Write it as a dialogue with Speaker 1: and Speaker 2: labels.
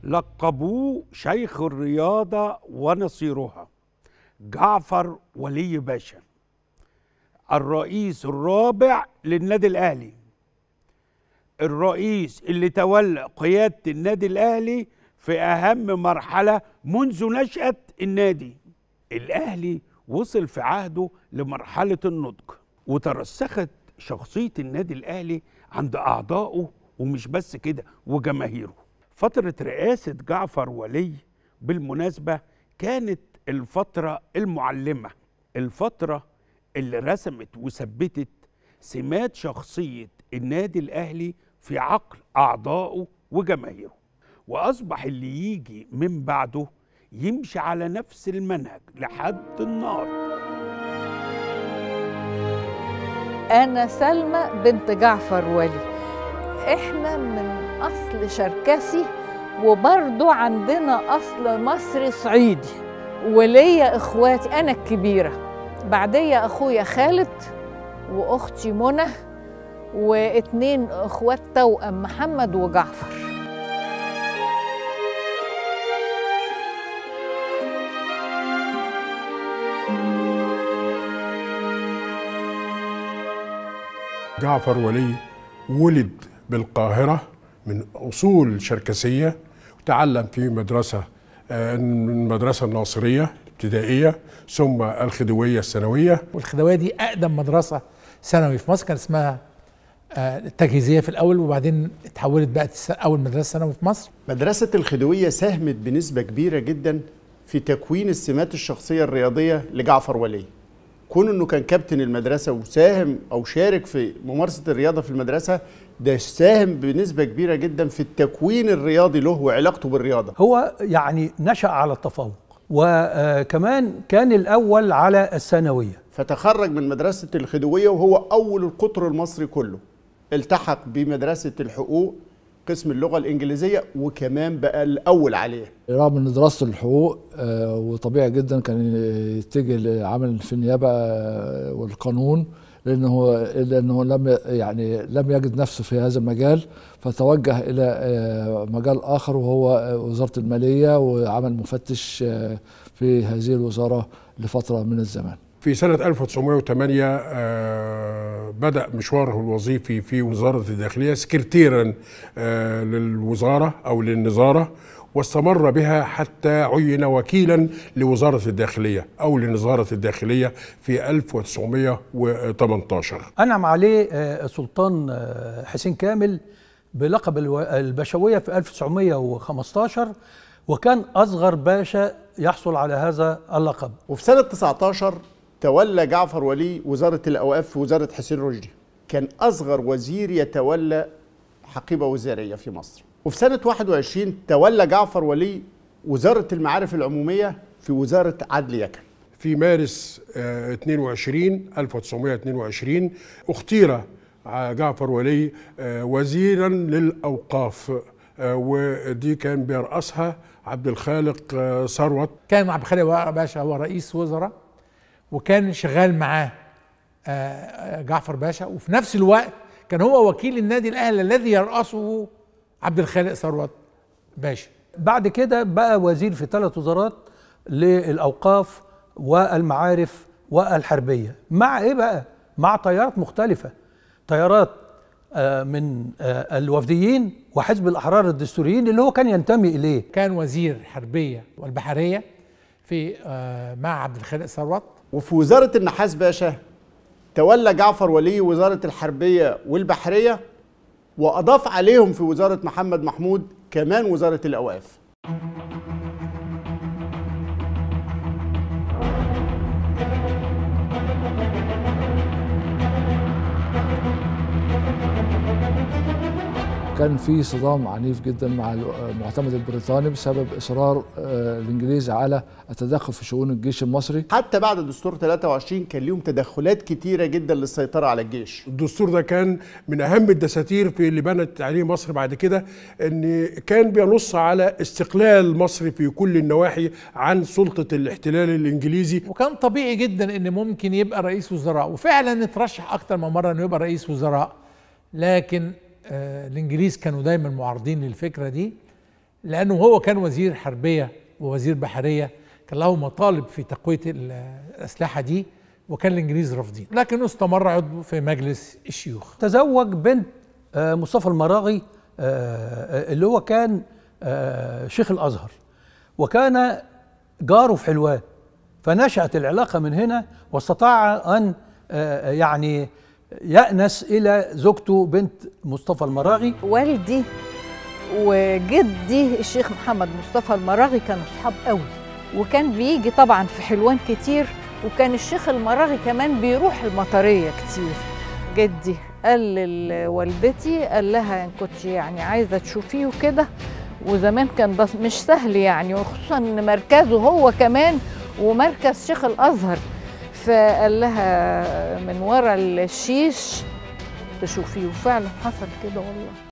Speaker 1: لقبوه شيخ الرياضة ونصيرها جعفر ولي باشا الرئيس الرابع للنادي الأهلي الرئيس اللي تولى قيادة النادي الأهلي في أهم مرحلة منذ نشأة النادي الأهلي وصل في عهده لمرحلة النضج وترسخت شخصية النادي الأهلي عند أعضائه ومش بس كده وجماهيره فترة رئاسة جعفر ولي بالمناسبة كانت الفترة المعلمة الفترة اللي رسمت وثبتت سمات شخصية النادي الأهلي في عقل أعضائه وجماهيره وأصبح اللي يجي من بعده يمشي على نفس المنهج لحد النهارده
Speaker 2: أنا سلمى بنت جعفر ولي إحنا من أصل شركسي وبرضو عندنا أصل مصري صعيدي وليا إخواتي أنا الكبيرة بعدية أخويا خالد وأختي منى واتنين إخوات توأم محمد وجعفر
Speaker 3: جعفر ولي ولد بالقاهرة من أصول شركسية وتعلم في مدرسة آه، المدرسة الناصرية الابتدائية ثم الخديوية الثانوية
Speaker 4: والخدويه دي اقدم مدرسه ثانوي في مصر كان اسمها آه، التجهيزيه في الاول وبعدين اتحولت بقت الس- اول مدرسه ثانوي في مصر
Speaker 5: مدرسة الخديوية ساهمت بنسبة كبيرة جدا في تكوين السمات الشخصية الرياضية لجعفر ولي كون انه كان كابتن المدرسة وساهم او شارك في ممارسة الرياضة في المدرسة ده ساهم بنسبة كبيرة جدا في التكوين الرياضي له وعلاقته بالرياضة
Speaker 6: هو يعني نشأ على التفوق وكمان كان الأول على الثانوية
Speaker 5: فتخرج من مدرسة الخديوية وهو أول القطر المصري كله التحق بمدرسة الحقوق قسم اللغة الإنجليزية وكمان بقى الأول عليه
Speaker 7: رغم ان دراسته الحقوق آه، وطبيعي جدا كان يتجه لعمل في النيابه آه، والقانون لانه هو لانه لم ي- يعني لم يجد نفسه في هذا المجال فتوجه الى آه، مجال اخر وهو آه، وزاره الماليه وعمل مفتش آه، في هذه الوزاره لفتره من الزمان
Speaker 3: في سنة 1908 آه، بدأ مشواره الوظيفي في وزارة الداخلية سكرتيرا آه، للوزارة أو للنظارة واستمر بها حتى عين وكيلا لوزارة الداخلية أو لنظارة الداخلية في 1918
Speaker 6: أنعم عليه آه، السلطان آه، حسين كامل بلقب الو- البشوية في 1915 وكان أصغر باشا يحصل على هذا اللقب
Speaker 5: وفي سنة 19 تولى جعفر ولي وزارة الأوقاف في وزارة حسين رشدي كان أصغر وزير يتولى حقيبة وزارية في مصر وفي سنة 21 تولى جعفر ولي وزارة المعارف العمومية في وزارة عدل يكن
Speaker 3: في مارس آه، 22 1922 اختير ع- جعفر ولي آه، وزيرا للأوقاف آه، ودي كان بيرأسها عبد الخالق آه، ثروت
Speaker 4: كان عبد الخالق باشا هو رئيس وزراء وكان شغال معاه آه، آه، جعفر باشا وفي نفس الوقت كان هو وكيل النادي الاهلي الذي يرأسه عبد الخالق ثروت باشا
Speaker 6: بعد كده بقى وزير في ثلاث وزارات للأوقاف والمعارف والحربية مع إيه بقى؟ مع تيارات مختلفة تيارات آه، من آه، الوفديين وحزب الأحرار الدستوريين اللي هو كان ينتمي إليه
Speaker 4: كان وزير الحربيه والبحريه في آه، مع عبد الخالق ثروت
Speaker 5: وفي وزارة النحاس باشا تولى جعفر ولي وزارة الحربية والبحرية وأضاف عليهم في وزارة محمد محمود كمان وزارة الأوقاف
Speaker 7: كان في صدام عنيف جدا مع المعتمد البريطاني بسبب اصرار آه، الانجليز على التدخل في شؤون الجيش المصري
Speaker 5: حتى بعد دستور 23 كان ليهم تدخلات كتيرة جدا للسيطرة على الجيش
Speaker 3: الدستور ده كان من اهم الدساتير في اللي بنت عليه مصر بعد كده ان كان بينص على استقلال مصر في كل النواحي عن سلطه الاحتلال الانجليزي
Speaker 4: وكان طبيعي جدا ان ممكن يبقى رئيس وزراء وفعلا اترشح اكتر من مره انه يبقى رئيس وزراء لكن آه الانجليز كانوا دايما معارضين للفكره دي لانه هو كان وزير حربيه ووزير بحريه كان له مطالب في تقويه ال- الاسلحه دي وكان الانجليز رافضين لكنه استمر عضو في مجلس الشيوخ
Speaker 6: تزوج بنت آه، مصطفى المراغي آه، اللي هو كان آه، شيخ الازهر وكان جاره في حلوان فنشأت العلاقة من هنا واستطاع أن آه، يعني يأنس إلى زوجته بنت مصطفى المراغي
Speaker 2: والدي وجدي الشيخ محمد مصطفى المراغي كانوا اصحاب قوي وكان بيجي طبعا في حلوان كتير وكان الشيخ المراغي كمان بيروح المطريه كتير جدي قال لوالدتي قال لها ان كنت يعني عايزه تشوفيه وكده وزمان كان ده مش سهل يعني وخصوصا ان مركزه هو كمان ومركز شيخ الازهر فقال لها من ورا الشيش تشوفيه وفعلا حصل كده والله